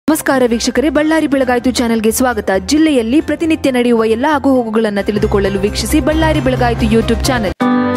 ನಮಸ್ಕಾರ ವೀಕ್ಷಕರೇ ಬಳ್ಳಾರಿ ಬೆಳಗಾಯಿತು ಚಾನೆಲ್ಗೆ ಸ್ವಾಗತ ಜಿಲ್ಲೆಯಲ್ಲಿ ಪ್ರತಿನಿತ್ಯ ನಡೆಯುವ ಎಲ್ಲ ಆಗುಹೋಗುಗಳನ್ನು ತಿಳಿದುಕೊಳ್ಳಲು ವೀಕ್ಷಿಸಿ ಬಳ್ಳಾರಿ ಬೆಳಗಾಯಿತು YouTube channel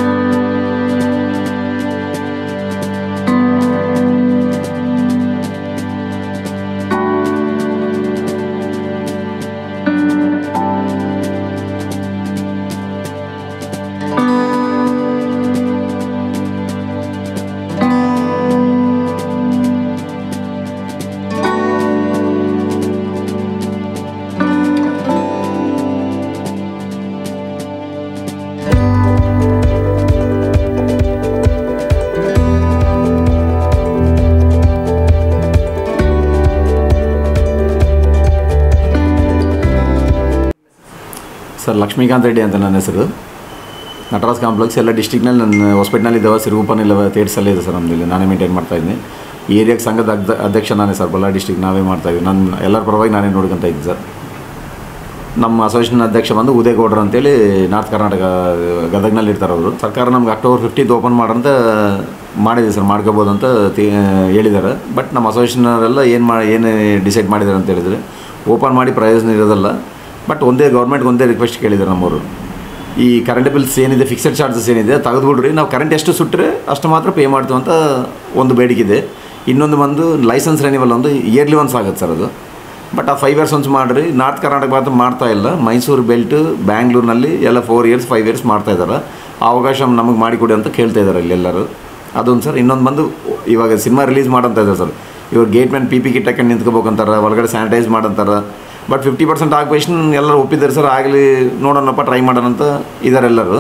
sir Lakshmikant Reddy ಅಂತ ನನ್ನ ಹೆಸರು ನಟರಾಜ್ ಕಾಂಪ್ಲೆಕ್ಸ್ ಎಲ್ಲ ಡಿಸ್ಟಿಕ್ನಲ್ಲಿ ನನ್ನ ಹಾಸ್ಪಿಟ್ನಲ್ಲಿ ಇದ್ದಾವೆ ಸಿರುಗುಪ್ಪನಿಲ್ಲವ ಥಿಯೇಟ್ಸಲ್ಲೇ ಇದೆ ಸರ್ ನಮ್ಮದು ಇಲ್ಲಿ ನಾನೇ ಮೇಂಟೈನ್ ಮಾಡ್ತಾ ಇದ್ದೀನಿ ಈ ಏರಿಯಾಗೆ ಸಂಘದ ಅಧ್ಯ ಅಧ್ಯಕ್ಷ ನಾನೇ ಸರ್ ಬಳ್ಳಾರಿ ಡಿಸ್ಟಿಕ್ ನಾವೇ ಮಾಡ್ತಾ ಇದ್ದೀವಿ ನನ್ನ ಎಲ್ಲರ ಪರವಾಗಿ ನಾನೇ ನೋಡ್ಕೊತಾ ಇದ್ದೀನಿ ಸರ್ ನಮ್ಮ ಅಸೋಸಿಯೇಷನ್ ಅಧ್ಯಕ್ಷ ಬಂದು ಉದಯಗೌಡರು ಅಂತೇಳಿ ನಾರ್ತ್ ಕರ್ನಾಟಕ ಗದಗ್ನಲ್ಲಿ ಇರ್ತಾರೆ ಅವರು ಸರ್ಕಾರ ನಮ್ಗೆ ಅಕ್ಟೋಬರ್ ಫಿಫ್ಟೀತ್ ಓಪನ್ ಮಾಡಂತ ಮಾಡಿದೆ ಸರ್ ಮಾಡ್ಕೋಬೋದು ಅಂತ ತಿ- ಹೇಳಿದ್ದಾರೆ ಬಟ್ ನಮ್ಮ ಅಸೋಸಿಯೇಷನವರೆಲ್ಲ ಏನು ಮಾ ಏನು ಡಿಸೈಡ್ ಮಾಡಿದ್ದಾರೆ ಅಂತ ಹೇಳಿದರೆ ಓಪನ್ ಮಾಡಿ ಪ್ರಯೋಜನ ಇರೋದಲ್ಲ ಬಟ್ ಒಂದೇ ಗೌರ್ಮೆಂಟ್ಗೆ ಒಂದೇ ರಿಕ್ವೆಸ್ಟ್ ಕೇಳಿದ್ದಾರೆ ನಮ್ಮವರು ಈ ಕರೆಂಟ್ ಬಿಲ್ಸ್ ಏನಿದೆ ಫಿಕ್ಸೆಡ್ ಚಾರ್ಜಸ್ ಏನಿದೆ ತೆಗೆದುಬಿಡ್ರಿ ನಾವು ಕರೆಂಟ್ ಎಷ್ಟು ಸುಟ್ಟರೆ ಅಷ್ಟು ಮಾತ್ರ ಪೇ ಮಾಡ್ತೀವಿ ಅಂತ ಒಂದು ಬೇಡಿಕೆ ಇದೆ ಇನ್ನೊಂದು ಬಂದು ಲೈಸೆನ್ಸ್ ರೆನಿವಲ್ ಒಂದು ಇಯರ್ಲಿ ಒನ್ಸ್ ಆಗುತ್ತೆ ಸರ್ ಅದು ಬಟ್ ಆ ಫೈವ್ ಇಯರ್ಸ್ ಒನ್ಸ್ ಮಾಡಿರಿ ನಾರ್ತ್ ಕರ್ನಾಟಕ ಮಾತ್ರ ಮಾಡ್ತಾ ಇಲ್ಲ ಮೈಸೂರು ಬೆಲ್ಟ್ ಬ್ಯಾಂಗ್ಳೂರಿನಲ್ಲಿ ಎಲ್ಲ ಫೋರ್ ಇಯರ್ಸ್ ಫೈವ್ ಇಯರ್ಸ್ ಮಾಡ್ತಾ ಇದ್ದಾರೆ ಆ ಅವಕಾಶ ನಮಗೆ ಮಾಡಿಕೊಡಿ ಅಂತ ಕೇಳ್ತಾ ಇದ್ದಾರೆ ಇಲ್ಲಿ ಎಲ್ಲರೂ ಅದೊಂದು ಸರ್ ಇನ್ನೊಂದು ಬಂದು ಇವಾಗ ಸಿನಿಮಾ ರಿಲೀಸ್ ಮಾಡಂತ ಇದ್ದಾರೆ ಸರ್ ಇವಾಗ gate man P P kit ಹಾಕೊಂಡು ನಿಂತ್ಕೋಬೇಕಂತಾರೆ ಒಳಗಡೆ ಸ್ಯಾನಿಟೈಸ್ ಮಾಡಂತಾರೆ ಬಟ್ ಫಿಫ್ಟಿ ಪರ್ಸೆಂಟ್ ಆಕ್ಯುಪೇಷನ್ ಎಲ್ಲರೂ ಒಪ್ಪಿದ್ದಾರೆ ಸರ್ ಆಗಲಿ ನೋಡೋಣಪ್ಪ ಟ್ರೈ ಮಾಡೋಣ ಅಂತ ಇದ್ದಾರೆ ಎಲ್ಲರೂ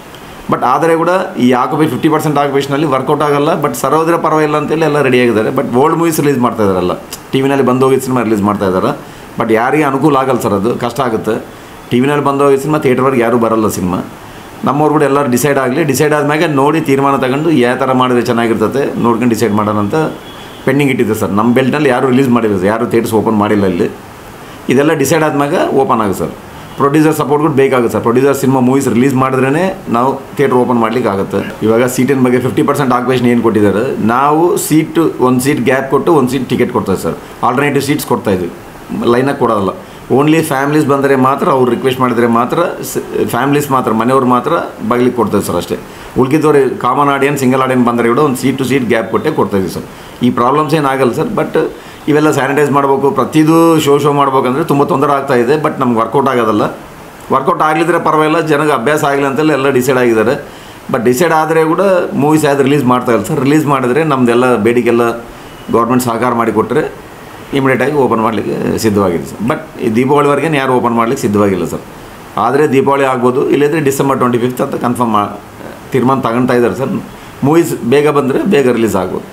ಬಟ್ ಆದರೆ ಕೂಡ ಈ ಆಕ್ಯುಪೈ ಫಿಫ್ಟಿ ಪರ್ಸೆಂಟ್ ಆಕ್ಯುಪೇಷನಲ್ಲಿ ವರ್ಕೌಟ್ ಆಗಲ್ಲ ಬಟ್ ಸರೋದ್ರೆ ಪರವಾಗಿಲ್ಲ ಅಂತೇಳಿ ಎಲ್ಲ ರೆಡಿ ಆಗಿದ್ದಾರೆ ಬಟ್ ಓಲ್ಡ್ ಮೂವೀಸ್ ರಿಲೀಸ್ ಮಾಡ್ತಾ ಇದ್ದಾರಲ್ಲ ಟಿ ವಿನಲ್ಲಿ ಬಂದೋಗಿದ್ದ ಸಿನಿಮಾ ರಿಲೀಸ್ ಮಾಡ್ತಾ ಇದ್ದಾರೆ ಬಟ್ ಯಾರಿಗೆ ಅನುಕೂಲ ಆಗಲ್ಲ ಸರ್ ಅದು ಕಷ್ಟ ಆಗುತ್ತೆ ಟಿ ವಿನಲ್ಲಿ ಬಂದೋಗಿದ್ದ ಸಿನಿಮಾ ಥಿಯೇಟರ್ವರೆಗೆ ಯಾರೂ ಬರಲ್ಲ ಸಿನಿಮಾ ನಮ್ಮವ್ರು ಕೂಡ ಎಲ್ಲರೂ ಡಿಸೈಡ್ ಆಗಲಿ ಡಿಸೈಡ್ ಆದಮ್ಯಾಗೆ ನೋಡಿ ತೀರ್ಮಾನ ತಗೊಂಡು ಯಾವ ಥರ ಮಾಡಿದ್ರೆ ಚೆನ್ನಾಗಿರ್ತದೆ ನೋಡ್ಕೊಂಡು ಡಿಸೈಡ್ ಮಾಡೋಣ ಅಂತ ಪೆಂಡಿಂಗ್ ಇಟ್ಟಿದ್ದೆ ಸರ್ ನಮ್ಮ ಬೆಲ್ಟ್ನಲ್ಲಿ ಯಾರೂ ರಿಲೀಸ್ ಮಾಡಿಲ್ಲ ಸರ್ ಯಾರೂ ಥಿಯೇಟರ್ಸ್ ಓಪನ್ ಮಾಡಿಲ್ಲ ಇಲ್ಲಿ ಇದೆಲ್ಲ ಡಿಸೈಡ್ ಆದ್ಮ್ಯಾಗ ಓಪನ್ ಆಗುತ್ತೆ ಸರ್ ಪ್ರೊಡ್ಯೂಸರ್ ಸಪೋರ್ಟ್ ಕೂಡ ಬೇಕಾಗುತ್ತೆ sir producer cinema movies release ಮಾಡಿದ್ರೇ ನಾವು ಥಿಯೇಟರ್ ಓಪನ್ ಮಾಡ್ಲಿಕ್ಕೆ ಆಗುತ್ತೆ ಇವಾಗ ಸೀಟಿನ ಬಗ್ಗೆ ಫಿಫ್ಟಿ ಪರ್ಸೆಂಟ್ ಆಕ್ಯುಪೇಷನ್ ಏನು ಕೊಟ್ಟಿದ್ದಾರೆ ನಾವು ಸೀಟ್ ಒಂದು ಸೀಟ್ ಗ್ಯಾಪ್ ಕೊಟ್ಟು ಒಂದು ಸೀಟ್ ಟಿಕೆಟ್ ಕೊಡ್ತಾರೆ ಸರ್ ಆಲ್ಟರ್ನೇಟಿವ್ ಸೀಟ್ಸ್ ಕೊಡ್ತಾ ಇದ್ವಿ ಲೈನಾಗಿ ಕೊಡೋದಲ್ಲ ಓನ್ಲಿ ಫ್ಯಾಮ್ಲೀಸ್ ಬಂದರೆ ಮಾತ್ರ ಅವ್ರು ರಿಕ್ವೆಸ್ಟ್ ಮಾಡಿದರೆ ಮಾತ್ರ ಫ್ಯಾಮ್ಲೀಸ್ ಮಾತ್ರ ಮನೆಯವ್ರು ಮಾತ್ರ ಬಾಗಿಲಿಗೆ ಕೊಡ್ತಾರೆ ಸರ್ ಅಷ್ಟೇ ಉಳ್ಕಿದ್ದವ್ರು ಕಾಮನ್ ಆಡಿಯನ್ಸ್ ಸಿಂಗಲ್ ಆಡಿಯನ್ ಬಂದರೆ ಕೂಡ ಒಂದು ಸೀಟ್ ಟು ಸೀಟ್ ಗ್ಯಾಪ್ ಕೊಟ್ಟೆ ಕೊಡ್ತಾ ಇದ್ದೀವಿ ಸರ್ ಈ ಪ್ರಾಬ್ಲಮ್ಸ್ ಏನಾಗಲ್ಲ ಸರ್ ಬಟ್ ಇವೆಲ್ಲ ಸ್ಯಾನಿಟೈಸ್ ಮಾಡಬೇಕು ಪ್ರತಿದು ಶೋ ಶೋ ಮಾಡ್ಬೇಕಂದ್ರೆ ತುಂಬ ತೊಂದರೆ ಆಗ್ತಾ ಇದೆ ಬಟ್ ನಮ್ಗೆ ವರ್ಕೌಟ್ ಆಗೋದಲ್ಲ ವರ್ಕೌಟ್ ಆಗಲಿದ್ರೆ ಪರವಾಗಿಲ್ಲ ಜನಕ್ಕೆ ಅಭ್ಯಾಸ ಆಗಲಿ ಅಂತೆಲ್ಲ ಎಲ್ಲ ಡಿಸೈಡ್ ಆಗಿದ್ದಾರೆ ಬಟ್ ಡಿಸೈಡ್ ಆದರೆ ಕೂಡ ಮೂವೀಸ್ ಯಾವ್ದು ರಿಲೀಸ್ ಮಾಡ್ತಾ ಇಲ್ಲ ಸರ್ ರಿಲೀಸ್ ಮಾಡಿದರೆ ನಮ್ಮದೆಲ್ಲ ಬೇಡಿಕೆಲ್ಲ ಗೌರ್ಮೆಂಟ್ ಸಹಕಾರ ಮಾಡಿಕೊಟ್ರೆ ಇಮಿಡಿಯೇಟಾಗಿ ಓಪನ್ ಮಾಡಲಿಕ್ಕೆ ಸಿದ್ಧವಾಗಿದೆ ಸರ್ ಬಟ್ ಈ ದೀಪಾವಳಿವರೆಗೆ ಯಾರು ಓಪನ್ ಮಾಡಲಿಕ್ಕೆ ಸಿದ್ಧವಾಗಿಲ್ಲ ಸರ್ ಆದರೆ ದೀಪಾವಳಿ ಆಗ್ಬೋದು ಇಲ್ಲದ್ರೆ ಡಿಸೆಂಬರ್ ಟ್ವೆಂಟಿ ಫಿಫ್ತ್ ಅಂತ ಕನ್ಫರ್ಮ್ ಮಾ ತೀರ್ಮಾನ ತಗೊಳ್ತಾ ಇದ್ದಾರೆ ಸರ್ ಮೂವೀಸ್ ಬೇಗ ಬಂದರೆ ಬೇಗ ರಿಲೀಸ್ ಆಗ್ಬೋದು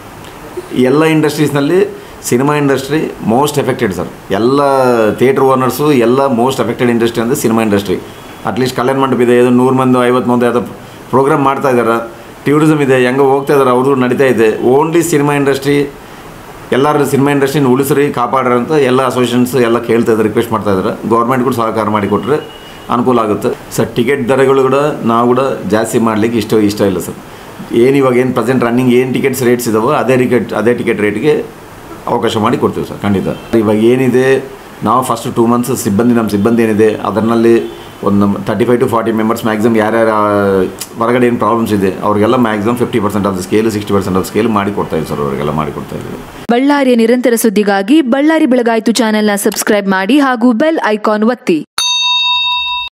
ಎಲ್ಲ ಇಂಡಸ್ಟ್ರೀಸ್ನಲ್ಲಿ cinema industry most affected sir ಎಲ್ಲ ಥಿಯೇಟ್ರ್ ಓನರ್ಸು ಎಲ್ಲ ಮೋಸ್ಟ್ ಎಫೆಕ್ಟೆಡ್ ಇಂಡಸ್ಟ್ರಿ ಅಂದರೆ ಸಿನಿಮಾ ಇಂಡಸ್ಟ್ರಿ ಅಟ್ಲೀಸ್ಟ್ ಕಲ್ಯಾಣ ಮಂಟಪ ಇದೆ ಇದು ನೂರು ಮಂದಿ ಐವತ್ತು ಮಂದಿ ಯಾವುದೋ ಪ್ರೋಗ್ರಾಮ್ ಮಾಡ್ತಾ ಇದ್ದಾರೆ ಟೂರಿಸಮ್ ಇದೆ ಹೆಂಗೋ ಹೋಗ್ತಾ ಇದ್ದಾರೆ ಅವರು ನಡೀತಾ ಇದೆ ಓನ್ಲಿ ಸಿನಿಮಾ ಇಂಡಸ್ಟ್ರಿ ಎಲ್ಲರೂ ಸಿನಿಮಾ ಇಂಡಸ್ಟ್ರಿನ ಉಳಿಸ್ರಿ ಕಾಪಾಡ್ರಿ ಅಂತ ಎಲ್ಲ ಅಸೋಸಿಯೇಷನ್ಸ್ ಎಲ್ಲ ಕೇಳ್ತಾ ಇದ್ದಾರೆ ರಿಕ್ವೆಸ್ಟ್ ಮಾಡ್ತಾ ಇದ್ದಾರೆ ಗೌರ್ಮೆಂಟ್ ಕೂಡ ಸಹಕಾರ ಮಾಡಿಕೊಟ್ರೆ ಅನುಕೂಲ ಆಗುತ್ತೆ ಸರ್ ಟಿಕೆಟ್ ದರಗಳು ಕೂಡ ನಾವು ಕೂಡ ಜಾಸ್ತಿ ಮಾಡಲಿಕ್ಕೆ ಇಷ್ಟ ಇಷ್ಟ ಇಲ್ಲ ಸರ್ ಏನು ಇವಾಗ ಏನು ಪ್ರೆಸೆಂಟ್ ರನ್ನಿಂಗ್ ಏನು ಟಿಕೆಟ್ಸ್ ರೇಟ್ಸ್ ಇದಾವೋ ಅದೇ ಟಿಕೆಟ್ ಅದೇ ಟಿಕೆಟ್ ರೇಟ್ಗೆ ಅವಕಾಶ ಮಾಡಿ ಕೊಡ್ತೀವಿ ಸರ್ ಖಂಡಿತ ಇವಾಗ ಏನಿದೆ ನಾವು ಫಸ್ಟ್ ಟೂ ಮಂತ್ಸ್ ಸಿಬ್ಬಂದಿ ನಮ್ಮ ಸಿಬ್ಬಂದಿ ಏನಿದೆ ಅದರಲ್ಲಿ ಒಂದು thirty five to forty members maximum ಯಾರ್ಯಾರು ಹೊರಗಡೆ ಏನು ಪ್ರಾಬ್ಲಮ್ಸ್ ಇದೆ ಅವ್ರಿಗೆಲ್ಲ maximum fifty percent of scale sixty percent of scale ಮಾಡಿ ಕೊಡ್ತಾ ಇದ್ದೀವಿ ಸರ್ ಅವರಿಗೆಲ್ಲ ಮಾಡಿ ಕೊಡ್ತಾ ಇದ್ದೀವಿ ಬಳ್ಳಾರಿಯ ನಿರಂತರ ಸುದ್ದಿಗಾಗಿ ಬಳ್ಳಾರಿ ಬೆಳಗಾಯಿತು ಚಾನೆಲ್ನ ಸಬ್ಸ್ಕ್ರೈಬ್ ಮಾಡಿ ಹಾಗೂ ಬೆಲ್ ಐಕಾನ್ ಒತ್ತಿ